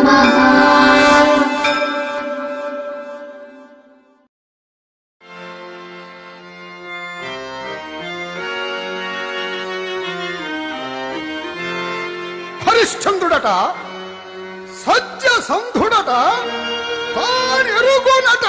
హరిశ్చంద్రుడట సత్య సంధుడట తానెరుగునట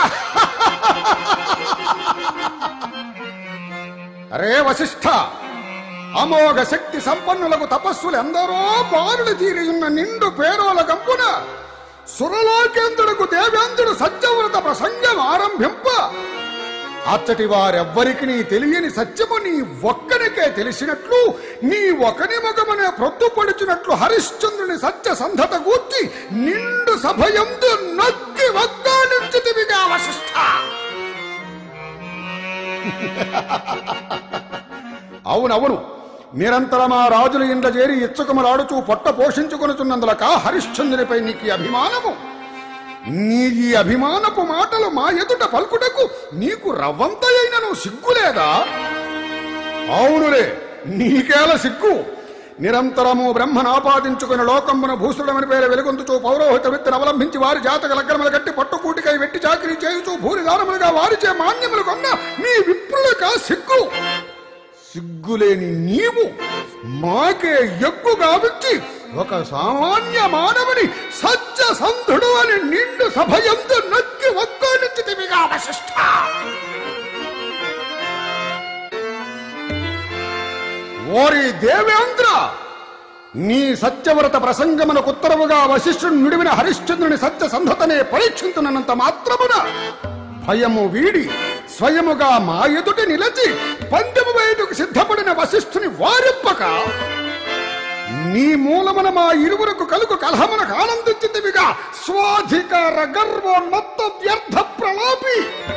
అరే వశిష్ఠ అమోఘ శక్తి సంపన్నులకు తపస్సులు ఎందరో బారులు తీరియున్న నిండు పేరోల గంపున సురలోకేంద్రుడుకు దేవేంద్రుడు సత్యవ్రత ప్రసంగం ఆరంభింప అచ్చటి వారెవ్వరికి నీ తెలియని సత్యము నీ ఒక్కనికే తెలిసినట్లు నీ ఒకని ముఖమునే ప్రొద్దుపడుచున్నట్లు హరిశ్చంద్రుని సత్య సంధత గూర్చి నిండు సభయందు నొక్కి వగ్గానించితివిగా వశిష్ఠ అవునవును నిరంతరం ఆ రాజుల ఇండ్ల చేరి ఇచ్చకములాడుచూ పొట్ట పోషించుకొనుచున్నందులక హరిశ్చంద్రునిపై నీకు ఈ అభిమానము నీ ఈ అభిమానపు మాటలు మా ఎదుట పలుకుటకు నీకు రవ్వంతయైనను సిగ్గులేదా అవునులే నీకేల సిగ్గు నిరంతరము బ్రహ్మనాపాదించుకుని లోకమున భూసుడమని పేరు వెలుగొందుచూ పౌరోహిత విత్తిని అవలంబించి వారి జాతక లగ్నములు కట్టి పట్టుకూటికై వెట్టి చాకరీ చేయుచూ భూరిదానములుగా వారిచే మాన్యములు కొన్న నీ విప్రులక సిగ్గు సిగ్గులేని నీవు మాకే ఎక్కువ గావించి ఒక సామాన్య మానవుని సత్య సంధుడు అని నిండు సభ ఎందు నక్కి ఒక్కోనిచ్చితివిగా వశిష్ఠ ఓరి దేవేంద్ర నీ సత్యవ్రత ప్రసంగమునకు ఉత్తరముగా వశిష్ఠుడు నిడివిన హరిశ్చంద్రుని సత్య సంధతనే పరీక్షించున్నంత మాత్రమున భయము వీడి స్వయముగా మా ఎదుట నిలచి పందెము వేయుటకు సిద్ధపడిన వశిష్ఠుని వారిప్పక నీ మూలమున మా ఇరువురకు కలుగు కలహమునకు ఆనందించితివిగా స్వాధికార గర్వోన్నత్త వ్యర్థ ప్రలాపి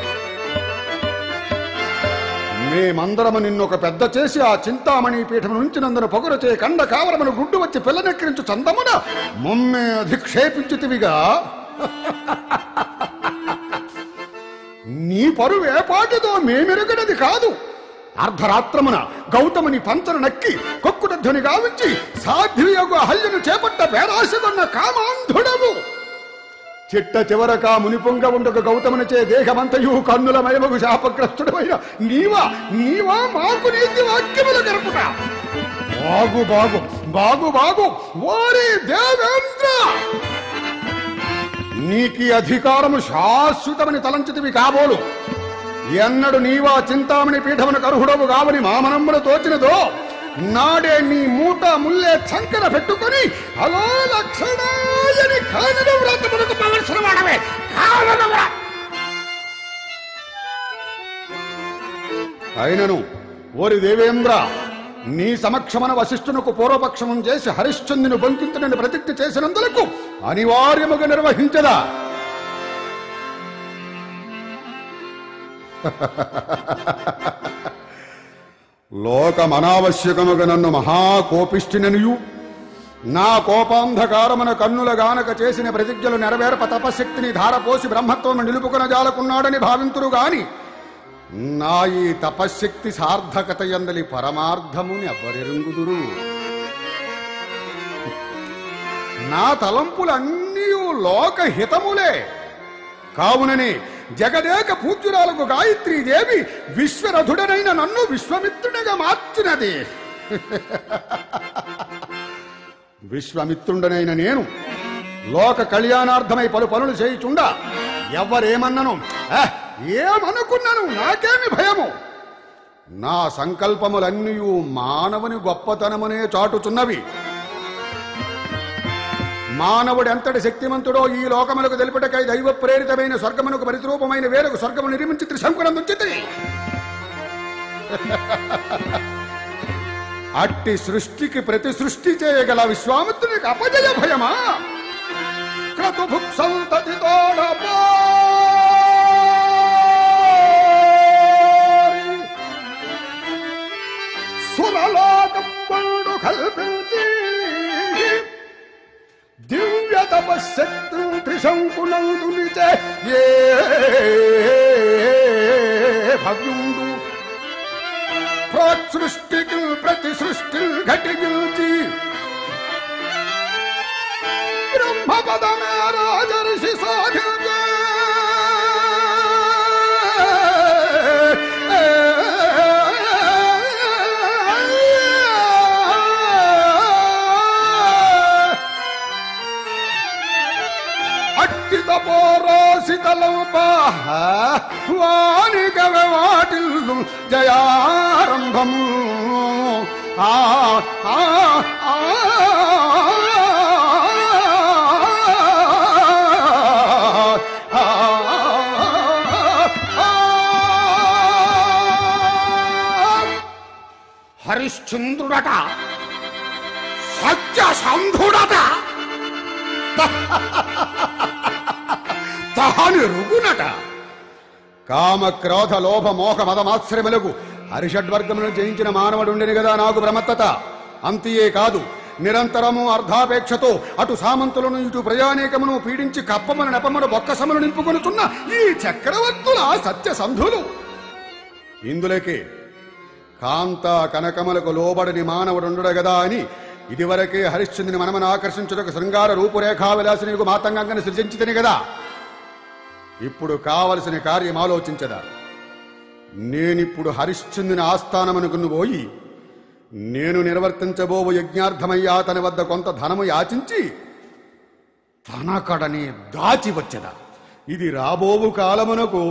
మేమందరము నిన్నొక పెద్ద చేసి ఆ చింతామణి పీఠము నుంచినందున పొగరుచే కండ కావరమును గుడ్డు వచ్చి పిల్లనెక్కిరించు చందమున మమ్మే అధిక్షేపించితివిగా నీ పరువు ఏ పాటిదో మేమెరుగనది కాదు అర్ధరాత్రమున గౌతముని పంచను నక్కి కొక్కుట ధ్వని గావించి సాధ్వియగు అహల్యను చేపట్ట పేరాశగొన్న కామాంధుడము చిట్ట చివరక మునిపొంగ ఉండక గౌతమునిచే దేహమంతయు కన్నుల మయమగు శాపగ్రస్తుడమైన నీవా నీవా మాకు నీతి వాక్యములు గరుపుట బాగు బాగు బాగు బాగు ఓరి దేవేంద్ర నీకి అధికారము శాశ్వతమని తలంచితివి కాబోలు ఎన్నడు నీవా చింతామణి పీఠమున కరుహుడవు కావని మా మనమ్ములు తోచినదో నాడే నీ మూట ముల్లే చంకన పెట్టుకొని అలో లక్షణాయని కానన వ్రతమునకు పవలసిన వాడవే కానన వ్ర- అయినను ఓరి దేవేంద్ర నీ సమక్షమన వశిష్ఠునకు పూర్వపక్షమం చేసి హరిశ్చంద్రుని బొంకింతునని ప్రతిజ్ఞ చేసినందులకు అనివార్యముగా నిర్వహించదా లోకమనావశ్యకముగా నన్ను మహాకోపిష్టిననియు నా కోపాంధకారమున కన్నుల గానక చేసిన ప్రతిజ్ఞలు నెరవేర్ప తపశక్తిని ధారపోసి బ్రహ్మత్వము నిలుపుకొన జాలకున్నాడని భావింతురు గాని నా ఈ తపశ్శక్తి సార్థకత ఎందలి పరమార్థముని ఎవరెరుగుదురు నా తలంపులన్నీ లోకహితములే కావునని జగదేక పూజ్యురాలకు గాయత్రీ దేవి విశ్వరథుడనైన నన్ను విశ్వమిత్రుడిగా మార్చినది విశ్వమిత్రుండనైన నేను లోక కళ్యాణార్థమై పలు పనులు చేయుచుండా ఎవరేమన్నను "ఆ, ఏమనుకున్నాను నాకేమి భయము నా సంకల్పములన్నీ మానవుని గొప్పతనమునే చాటుచున్నవి మానవుడు ఎంతటి శక్తిమంతుడో ఈ లోకములకు తెలుపుటకై దైవ ప్రేరితమైన స్వర్గమునకు పరిరూపమైన వేరొక స్వర్గము నిర్మించి త్రిశంకునందుంచితి అట్టి సృష్టికి ప్రతి సృష్టి చేయగల విశ్వామిత్రునికి అపజయ భయమా క్రతుభుక్ సంతతి సురలోకంబుడు కల్పించి దివ్య తపశక్తు త్రిశంకునందునిచే ఏ భవ్యుండు సృష్టికి ప్రతి సృష్టి ఘటించి బ్రహ్మపదమే రాజర్షి సాధించే అట్టిత పోరాసితలంప వానిక వాటిల్లు జయారంభము ఆ ఆ ఆ హరిశ్చంద్రుడట సత్యసంధుడట తాను రుగునట కామ క్రోధ లోభ మోహ మదమాశ్రములకు హరిషడ్వర్గములను జయించిన మానవుడుండెను కదా నాకు బ్రహ్మత్తత అంతియే కాదు నిరంతరము అర్ధాపేక్షతో అటు సామంతులను ఇటు ప్రయాణికమును పీడించి కప్పమను నెపమను బొక్కసమును నింపుకొనుతున్న ఈ చక్రవర్తుల సత్య సంధులు ఇందులకే కాంత కనకములకు లోబడని మానవుడుండడు గదా అని ఇదివరకే హరిశ్చంద్రుని మనమను ఆకర్షించుటకు శృంగార రూపురేఖా విలాసిని మాతంగాంగని సృజించితని కదా ఇప్పుడు కావలసిన కార్యం ఆలోచించదా నేనిప్పుడు హరిశ్చంద్రుని ఆస్థానమనుకుని పోయి నేను నిర్వర్తించబోవు యజ్ఞార్థమయ్యా తన వద్ద కొంత ధనము యాచించి తనకడని దాచి వచ్చదా ఇది రాబోవు కాలమునకు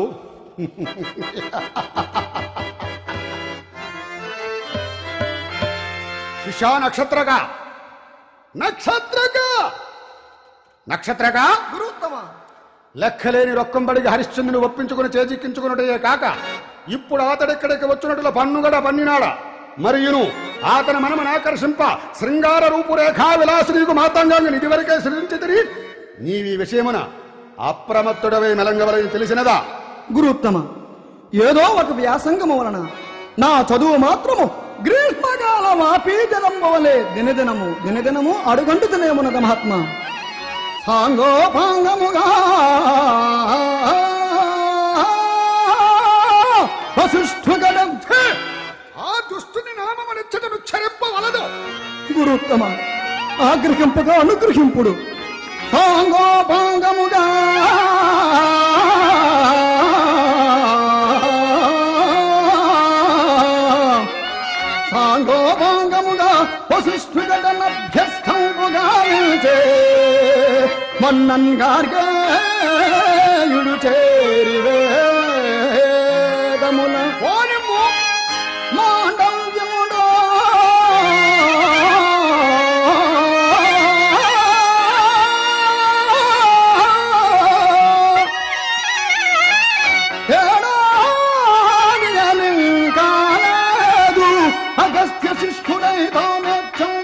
శిషా నక్షత్రగా నక్షత్రగా నక్షత్రగా గురుత్తమ లెక్కలేని రొక్కంబడికి హరిశ్చంద్రుని ఒప్పించుకుని చేజిక్కించుకున్నటే కాక ఇప్పుడు అతడిక్కడికి వచ్చినట్ల పన్నుగడ పన్నినాడ మరియును అతని మనమని ఆకర్షింప శృంగార రూపురేఖా విలాసినీకు మాతాంగాంగని ఇదివరకే సృజించితిరి నీవి విషయమున అప్రమత్తుడవై మెలంగవలని తెలిసినదా గురుత్తమ ఏదో ఒక వ్యాసంగము వలన నా చదువు మాత్రము గ్రీష్మకాలం ఆపీజలంబు వలె దినదినము దినదినము అడుగంటుతనేమునగ మహాత్మ సాంగోపాంగముగా వశిష్ఠుగడద్ధే ఆ దుష్టుని నామమనిచ్చటను చెరెప్పవలదు గురుత్తమ ఆగ్రహింపగా అనుగ్రహింపుడు సాంగోపాంగముగా సాంగోపాంగముగా వశిష్ఠుగడనభ్యస్థంపుగా నిలిచే మన్నన్ గార్గేయుడు చేరి వేదముల ఓనిమ్ము మాండవ్యముడో కాలేదు అగస్త్య శిష్యుడై తానెచ్చం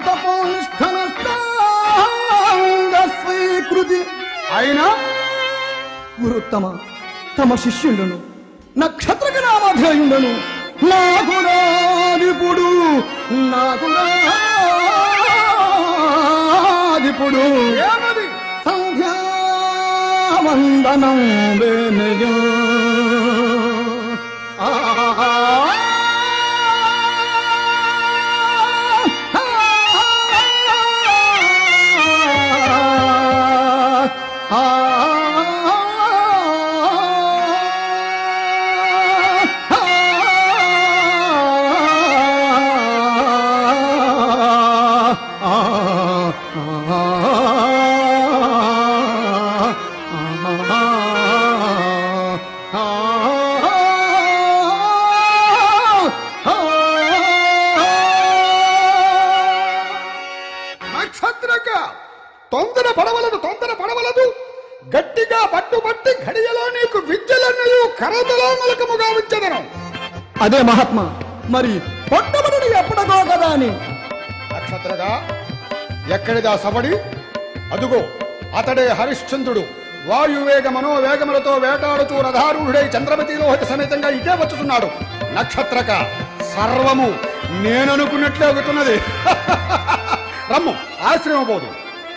తపోనిష్ఠనష్టాంగ స్వీకృతి అయినా గురుత్తమ తమ శిష్యుండును నక్షత్రక నామధేయుండును నాకు రాదిపుడు నాకు రాదిపుడు ఏమది సంధ్యావందనం వేనయో నక్షత్రక తొందర పడవలదు తొందర పడవలదు గట్టిగా పట్టుబట్టి ఘడియలో నీకు విద్యలన్నయు కరతలామలకముగా ఉంచదనం అదే మహాత్మా మరి పొట్టబడి ఎప్పుడగో కదా అని నక్షత్రగా ఎక్కడిదా సవడి అదుగో అతడే హరిశ్చంద్రుడు వాయువేగ మనోవేగములతో వేటాడుతూ రథారూఢుడై చంద్రమతిలోహిత సమేతంగా ఇటే వచ్చుతున్నాడు నక్షత్రక సర్వము నేననుకున్నట్లే అవుతున్నది రమ్ము ఆశ్రమం పోదు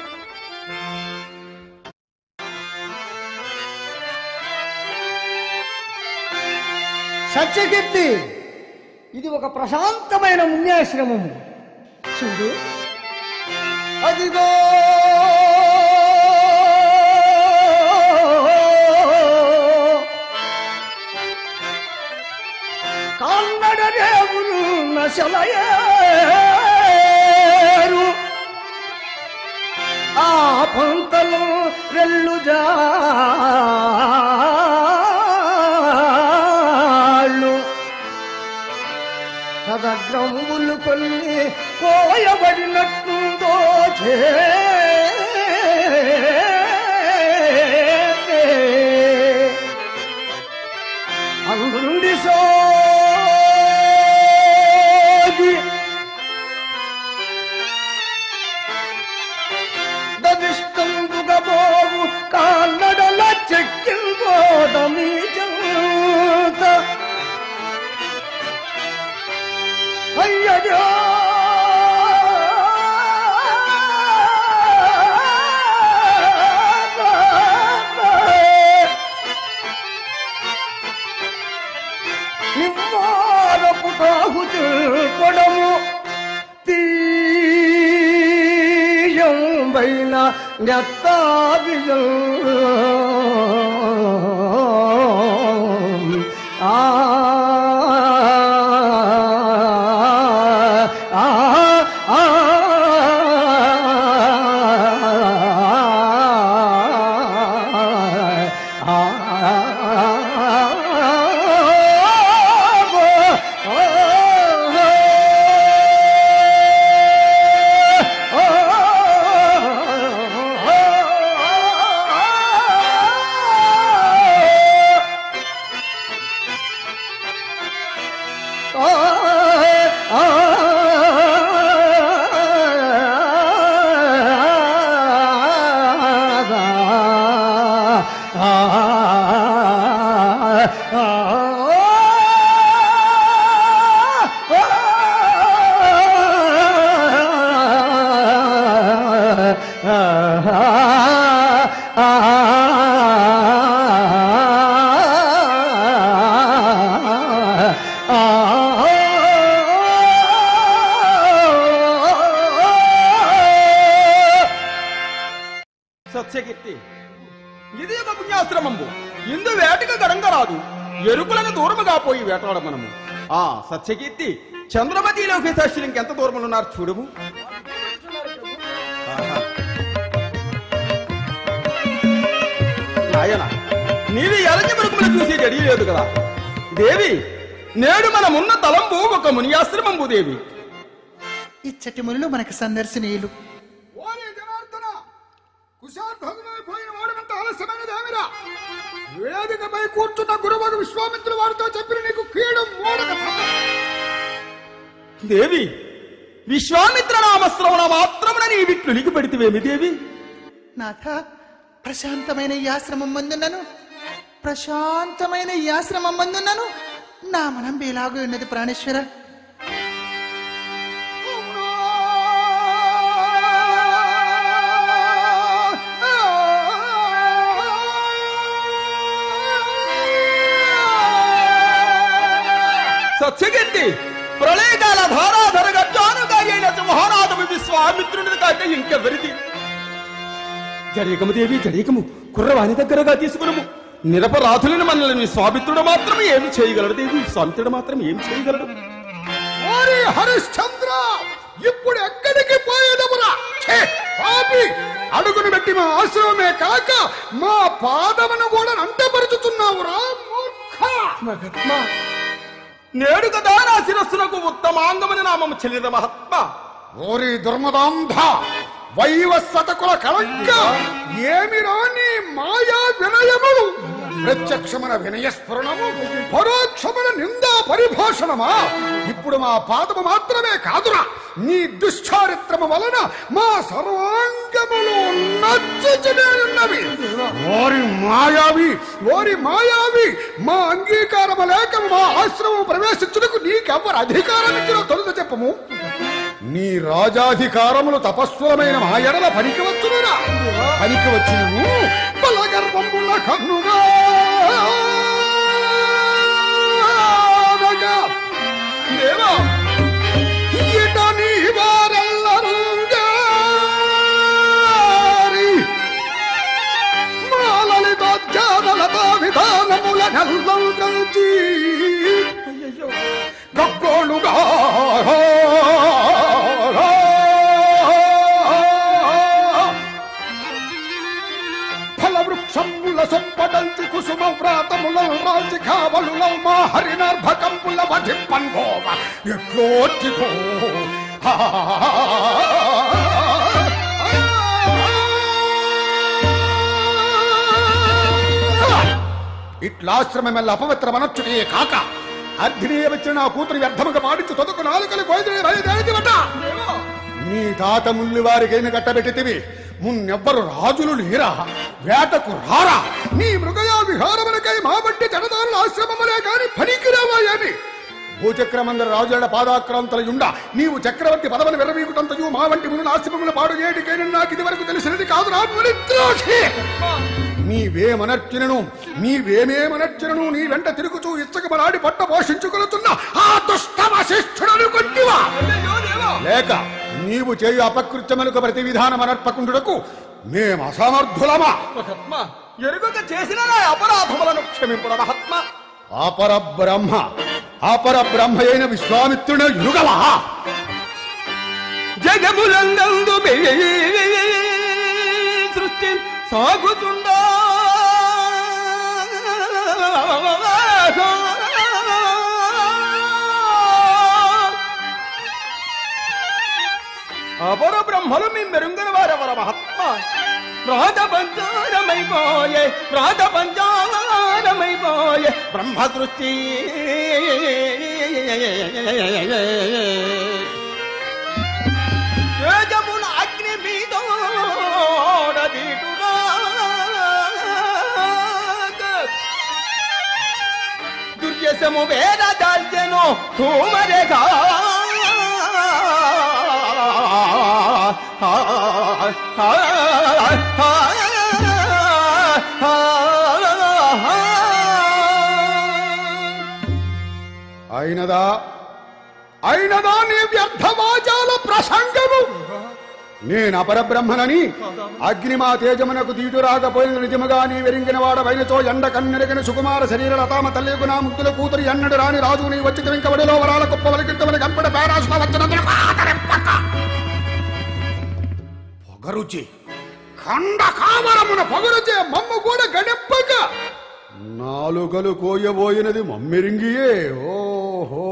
సత్యకీర్తి ఇది ఒక ప్రశాంతమైన పుణ్యాశ్రమము చూడు అదిగో కళ్ళు జాళ్ళు కదగ్రంబులు కొన్ని కోయబడినట్టుందో చే అందుండి సోగి దదిష్టంబుగా పోవు కాన్నడల చెక్కిల్ పోదమీ జంత అయ్యో నిమ్మారపు తాగు కొడము తీయం బైన నెత్తాదియం ఆ ఆ ఆ సత్యకీర్తి ఇది ఒక పుణ్యాశ్రమంబు ఇందు వేటకు గడంగరాదు ఎరుకులను దూరముగా పోయి వేటాడ మనము ఆ సత్యకీర్తి చంద్రమతిలోకి శిష్యులు ఇంకెంత దూరములు ఉన్నారు చూడము ఆహా. నాయన నీవి ఎలంజ మరుగుములు చూసి గడి లేదు కదా దేవి నేడు మనమున్న తలంబు ఒక మునియాశ్రమంబు దేవి ఇచ్చటి మునులు మనకు సందర్శనీయులు ఓరే జనార్దన కుశార్భగులైపోయిన వాడమంత ఆలస్యమైన దేవిరా వేదికపై కూర్చున్న గురువగు విశ్వామిత్రుల వారితో చెప్పిన నీకు కీడు మూడక తప్పదు. దేవి విశ్వామిత్ర నామశ్రవణ మాత్రమున నీ విట్లులికి పెడితివేమి దేవి నాథ ప్రశాంతమైన ఈ ఆశ్రమం మందున్నను ప్రశాంతమైన ఈ ఆశ్రమం మందున్నను నా మనం బేలాగు ఉన్నది ప్రాణేశ్వర సత్యకీర్తి ప్రళయకాల ధారాధర గర్జానుకారి అయిన మహానాథము విశ్వామిత్రుని కాక ఇంకెవరిది జడేకము దేవి జడేకము కుర్రవాణి దగ్గరగా తీసుకునము నిరపరాధులను మనల్ని విశ్వామిత్రుడు మాత్రమే ఏమి చేయగలడు దేవి విశ్వామిత్రుడు మాత్రం ఏమి చేయగలడు ఓరి హరిశ్చంద్ర ఇప్పుడు ఎక్కడికి పోయేదమురా ఛే, పాపి అడుగును పెట్టి మా ఆశ్రమమే కాక మా పాదమును కూడా అంటపరుచుతున్నావురా మూర్ఖ నేడు కదా నా శిరస్సునకు ఉత్తమాంగమని నామము చెల్లిన మహాత్మ ఓరి దుర్మదాంధ వైవస్వతకుల కళంక ఏమిరా నీ మాయా వినయములు ప్రత్యక్షమైన వినయస్ఫురణము పరోక్షమైన నిందా పరిభాషణమా ఇప్పుడు మా పాదము మాత్రమే కాదురా నీ దుశ్చారిత్రము వలన మా సర్వాంగములు నచ్చుచునే ఉన్నవి ఓరి మాయావి ఓరి మాయావి మా అంగీకారము లేక మా ఆశ్రమం ప్రవేశించుటకు నీకెవ్వరు అధికారం ఇచ్చినో తొలుత చెప్పము నీ రాజాధికారములు తపస్సులమైన మా ఎడల పనికి వచ్చునురా పనికి వచ్చినను బలగర్వముల కన్నుగా దేవా ఇట నీ వారెల్లరూ గారి మా లలితోద్యానలతో విధానముల నెల్లంచి గగ్గోళుగా ఫల వృక్షముల సొప్పడంచి కుసుమ వ్రాతముల రాల్చి కావలుల మా హరినర్భకంపుల వధిప్పన్గోవ ఎట్లోచితో ఇట్లాశ్రమమెల్ల అపవిత్రమనొచ్చునే కాక అగ్ని వచ్చిన నా కూతురు వ్యర్థముగా పాడించు తొదకు నాలుకలు కోయిదని బయలుదేరితివట నీ తాత ముల్లి వారికైన కట్టబెట్టితివి మున్నెవ్వరు రాజులు లేరా వేటకు రారా నీ మృగయా విహారములకై మా వంటి జనదారుల ఆశ్రమములే కాని పనికిరావాయని భూచక్రమందర రాజుల పాదాక్రాంతలయుండ నీవు చక్రవర్తి పదవిని విరవీకుటంతయు మా వంటి మునుల ఆశ్రమముల పాడు ఏటికైన నాకు ఇది వరకు తెలిసినది కాదు నా మునిద్రోహి నీవేమనర్చునను నీవేమేమనర్చునను నీ వెంట తిరుగుచూ ఇచ్చకమలాడి పట్ట పోషించుకొనుతున్న ఆ దుష్ట వశిష్ఠుడను కొట్టివా లేక నీవు చేయు అపకృత్యములకు ప్రతి విధానం అనర్పకుండుటకు మేము అసమర్థులమా మహాత్మ ఎరుగక చేసిన నా అపరాధములను క్షమింపుడ మహాత్మ అపర బ్రహ్మ అపర బ్రహ్మ అయిన విశ్వామిత్రుడు యుగవా జగములందు సృష్టి సాగుతుండా అపర బ్రహ్మలు మీ మెరుంగన వారెవర మహాత్మ రాధ పంచారమైపోయే రాధ పంచారమైపోయే బ్రహ్మ సృష్టి తేజమున అగ్ని మీదోడదీటుగా దుర్యసము వేద దాల్చెను తూమరేగా అయినదా అయినదా నీ వ్యర్థవాచాల ప్రసంగము నేను అపరబ్రహ్మనని అగ్ని మా తేజమునకు దీటు రాకపోయిన నిజముగా నీ వెరింగిన వాడవైనచో ఎండ కన్నెరిగిన సుకుమార శరీర లతామ తల్లికు నా ముద్దుల కూతురు ఎన్నడు రాని రాజు నీ వచ్చి వెంకబడిలో వరాల కుప్ప వలికింతమని కంపెడ పేరాసున వచ్చినందుకు ఆదరింపక. పొగరుచి ఖండ కామరమున పొగరుచే మమ్మ కూడా గడెప్పక నాలుగలు కోయబోయినది మమ్మిరింగియే ఓహో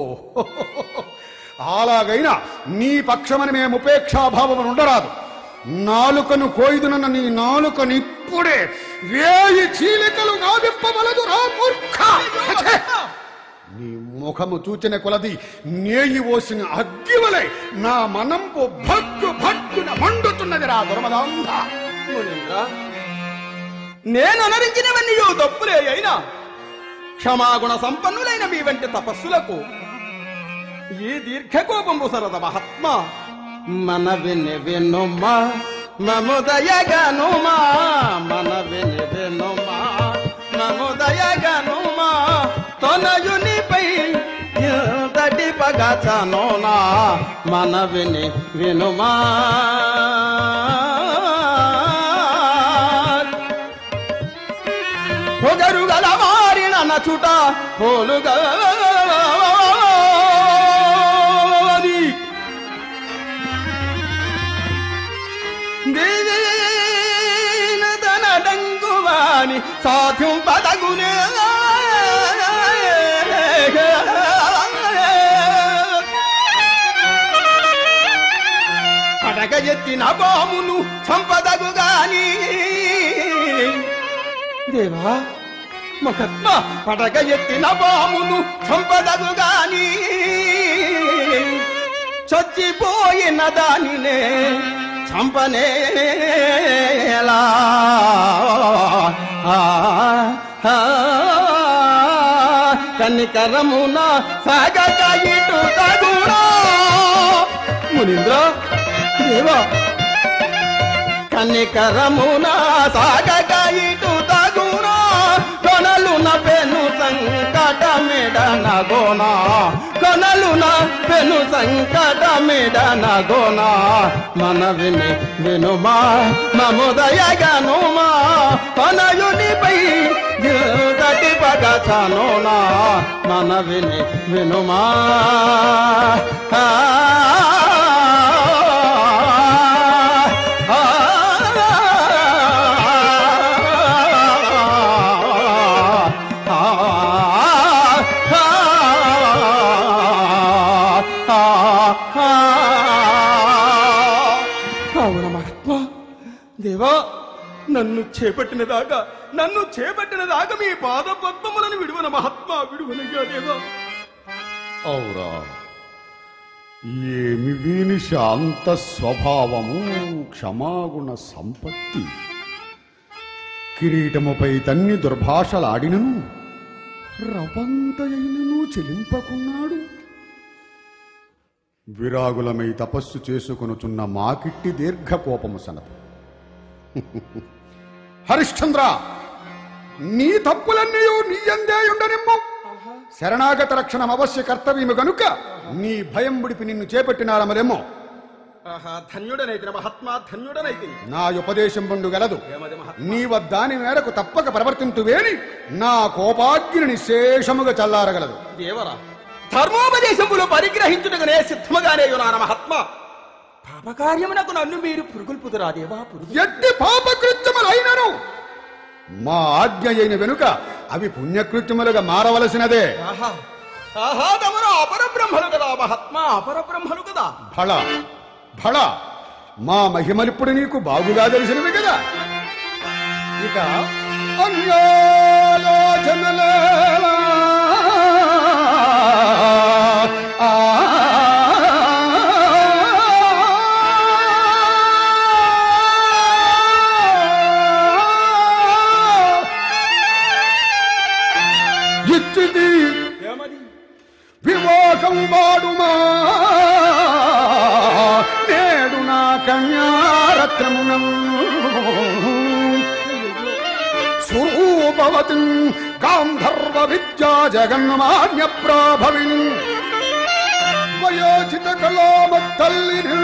అలాగైనా నీ పక్షమని మేము ఉపేక్షాభావము ఉండరాదు నాలుకను కోయిదునన్న నీ నాలుకను ఇప్పుడే వేయి చీలికలు గావిప్పవలదు రా మూర్ఖ ఛే! నీ ముఖము చూచిన కొలది నేయి ఓసిన అగ్గివలై నా మనంపు భగ్గు భగ్గున మండుతున్నది రా దుర్మదాంధ మునీంద్ర, నేను అనరించినవన్నీ తప్పులే అయినా క్షమాగుణ సంపన్నులైన మీ వంటి తపస్సులకు ఈ దీర్ఘకోపంబు సరద మహాత్మ మన విని వినుమా మముదయగనుమా మన విని వినుమా మముదయగనుమా తొనయునిపై ఇంతటి పగచనునా మన విని వినుమా పొగరు గల వారిన నచుట పోలుగా తన డంగువాని సాధ్యం పదగునే పడగ ఎత్తిన బామును సంపదగు గాని దేవా మహత్మ పడగ ఎత్తిన బామును సంపదగు గాని చచ్చిపోయిన దానినే చంపనేలా ఆ, ఆ, కనికరమున సాగక ఇటు తగుడా మునీంద్ర దేవా కనికరమున సాగక ఇటు తగునా కొనలున పెను సంకటమిడన గోనా కొనలున పెను సంకటమిడన గోనా మన విని వినుమా మముదయగనుమా కొనయునిపై గటి పగచనునా మన విని వినుమా ఆ ఆ నన్ను చేపట్టిన దాకా నన్ను చేపట్టిన దాకా మీ పాద పద్మములను విడువన మహాత్మా విడువనయ్యా దేవా ఔరా ఏమి వీని శాంత స్వభావము క్షమాగుణ సంపత్తి కిరీటముపై తన్ని దుర్భాషలాడినను రవంతయైనను చెలింపకున్నాడు విరాగులమై తపస్సు చేసుకొనుచున్న మాకిట్టి దీర్ఘ కోపము సనపు హరిశ్చంద్ర నీ తప్పులన్నీ నీ అందే ఉండనిమ్ము శరణాగత రక్షణం అవశ్య కర్తవ్యము గనుక నీ భయం విడిపి నిన్ను చేపట్టినారమరేమో ఆహా ధన్యుడనైతిన మహాత్మా ధన్యుడనైతిని నా ఉపదేశం బండు గలదు ఏమది మహాత్మా నీ వద్దాని మేరకు తప్పక ప్రవర్తింతువేని నా కోపాగ్నిని శేషముగా చల్లారగలదు దేవరా ధర్మోపదేశములు పరిగ్రహించుటగానే సిద్ధముగానే యునాన మహాత్మా పాపకార్యమునకు నన్ను మీరు పురుగుల్పుదురా దేవా పురుగు ఎట్టి పాపకృత్యములైనను మా ఆజ్ఞ అయిన వెనుక అవి పుణ్యకృత్యములుగా మారవలసినదే ఆహా ఆహా తమరు అపర బ్రహ్మలు కదా మహాత్మా అపర బ్రహ్మలు కదా ఫళ ఫళ మా మహిమలిప్పుడు నీకు బాగుగా తెలిసినవి కదా ఇక అన్యాలోచనలేలా. ఆ. ఇచ్చిది ఏమది విమోకం వాడుమా నేడు నా కన్యారత్నమునం స్వరూపవతి గాంధర్వ విద్యా జగన్మాన్య ప్రాభవిని వయోచిత కళామత్తల్లిని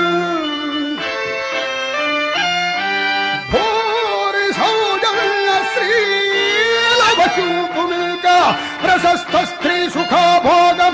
భూరి సౌజన్య శ్రీలవచూపుమిక ప్రశస్త స్త్రీ సుఖభోగం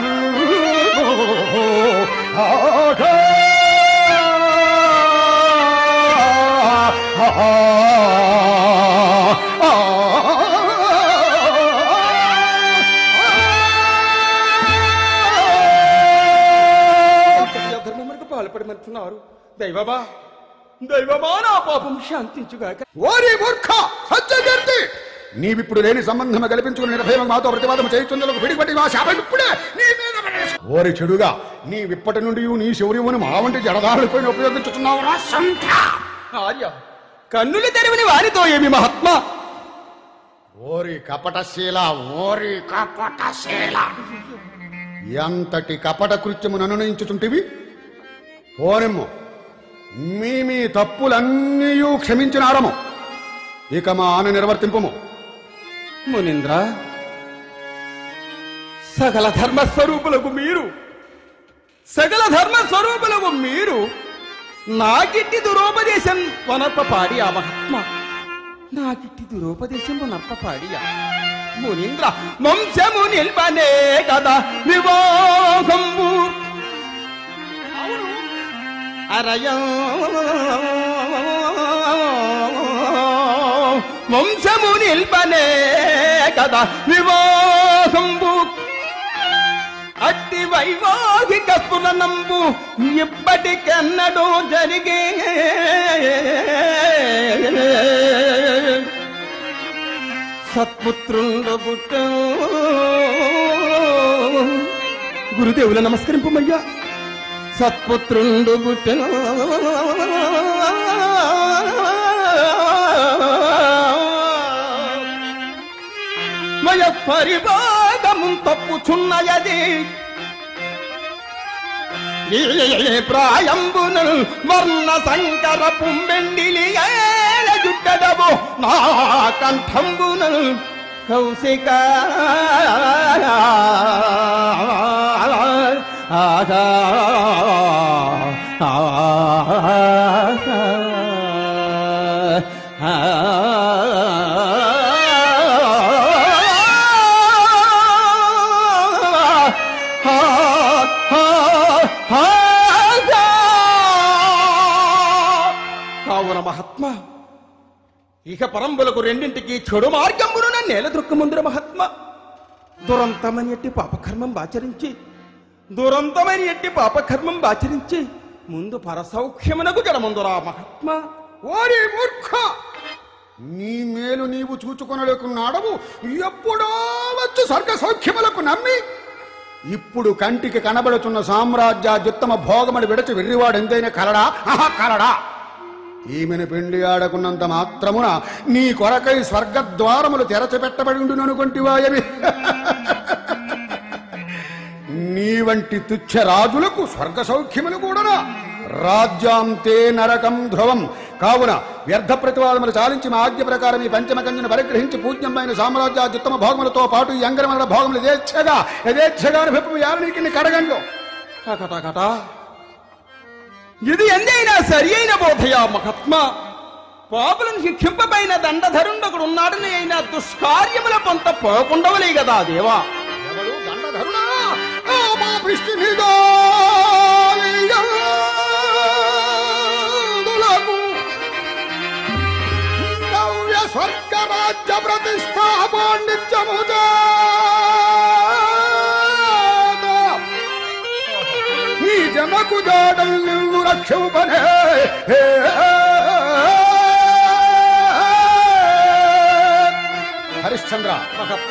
ధర్మమునకు పాల్పడమంటున్నారు దైవమా దైవమా నా పాపం శాంతించుగాక ఓరి మూర్ఖ సత్యకీర్తి నీవిప్పుడు లేని సంబంధము కల్పించుకుని నిర్భయం మాతో ప్రతివాదం చేయుచుందులకు పిడిపట్టి మా శాపం ఇప్పుడే నీ మీద పడేసు. ఓరి చెడుగా నీ విప్పటి నుండి నీ శౌర్యమును మా వంటి జడదారులపై ఉపయోగించుతున్నావు రా సంత ఆర్య కన్నులు తెరవని వారితో ఏమి మహాత్మా ఓరి కపటశీల ఓరి కపటశీల ఎంతటి కపట కృత్యమును అనునయించుచుంటివి ఓరెమ్ము మీ మీ తప్పులన్నీ క్షమించినారము ఇక మా ఆన నిర్వర్తింపము మునింద్ర సకల ధర్మ స్వరూపులకు మీరు సకల ధర్మ స్వరూపులకు మీరు నాకిట్టి దురోపదేశం వనప్ప పాడి ఆ మహాత్మ నాకిట్టి దురోపదేశం వనప్ప పాడి మునీంద్ర వంశము నిల్పనే కదా వివాహంబు అవును అరయం వంశము నిల్పనే కదా వివాహంబు అట్టి వైవాహిక స్ఫురణంబు ఇప్పటికెన్నడూ జరిగే సత్పుత్రుండు పుట్ట గురుదేవుల నమస్కరింపమయ్యా సత్పుత్రుండు పుట్టెను మయ పరిభాగము తప్పుచున్నయది ఈ ప్రాయంబును వర్ణ సంకర పుంబెండిలి ఏల జుట్టదవు నా కంఠంబును కౌశిక ఆగా కావున మహాత్మా ఇక పరంబులకు రెండింటికి చెడు మార్గంబున నేల దృక్కముందుర మహాత్మ దురంతమని ఎట్టి పాపకర్మం ఆచరించి దురంతమైన ఎట్టి పాపకర్మం ఆచరించి ముందు పరసౌఖ్యమునకు జనముందురా మహాత్మ ఓరి మూర్ఖ నీ మేలు నీవు చూచుకొనలేకున్నాడవు ఎప్పుడో వచ్చు స్వర్గ సౌఖ్యములకు నమ్మి ఇప్పుడు కంటికి కనబడుతున్న సామ్రాజ్యాత్యుత్తమ భోగములు విడచి వెర్రివాడు ఎంతైనా కలడా ఆహా కలడా ఈమెను పెండి ఆడకున్నంత మాత్రమున నీ కొరకై స్వర్గద్వారములు తెరచిపెట్టబడి ఉండుననుకొంటివాయమి నీ వంటి తుచ్చ రాజులకు స్వర్గ సౌఖ్యములు కూడానా రాజ్యాంతే నరకం ధ్రువం కావున వ్యర్థ ప్రతివాదములు చాలించి మా ఆజ్ఞ ప్రకారం ఈ పంచమ కంజను పరిగ్రహించి పూజ్యమైన సామ్రాజ్యాత్యుత్తమ భోగములతో పాటు ఈ అంగరమల భోగములు యథేచ్ఛగా యథేచ్ఛగా అనుభవం యారణీకి కడగండు కట ఇది ఎందైనా సరి అయిన బోధయా మహాత్మ పాపులను శిక్షింపబైన దండధరుండొకడు ఉన్నాడని అయినా దుష్కార్యముల పొంత పోకుండవలే కదా దేవా ఎవడు దండధరుడా? ఆ పాపిష్టినిగా నియందులకు నవ్య స్వర్గ రాజ్య ప్రతిష్టా పాండిత్యము ఈ జమకు జాడల్ నిన్ను రక్షింపనే హరిశ్చంద్ర మహాత్మ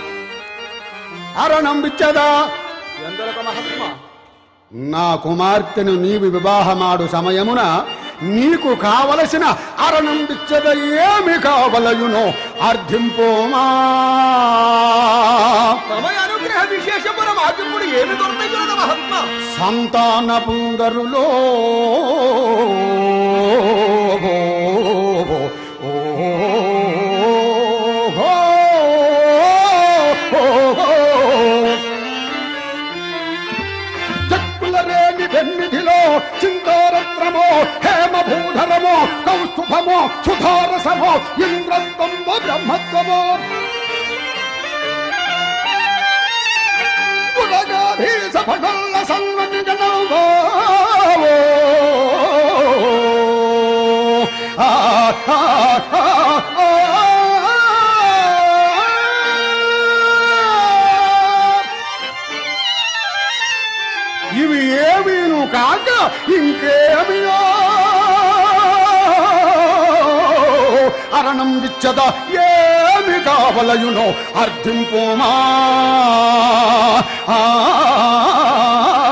అరణం విచ్చదా ఎందరొక మహాత్మ నా కుమార్తెను నీవు వివాహమాడు సమయమున నీకు కావలసిన అరణం విచ్చద ఏమి కావలయునో అర్థింపోమా సమయ అనుగ్రహ విశేషమున మాకిప్పుడు ఏమి దొరకగలదు మహాత్మ సంతాన పుందరులో చక్కులరేని వెన్నిధిలో చింతారత్నమో హేమభూధరమో కౌస్తుభమో సుధారసమో ఇంద్రత్వమో బ్రహ్మత్వమో గుణగాధీశ పటల్ల సల్వని జనవో ఆ ఆ ఆ ఇవి ఏమీను కాక ఇంకేమియో అరణం విచ్చద ఏమి కావలయునో అర్థింపోమా ఆ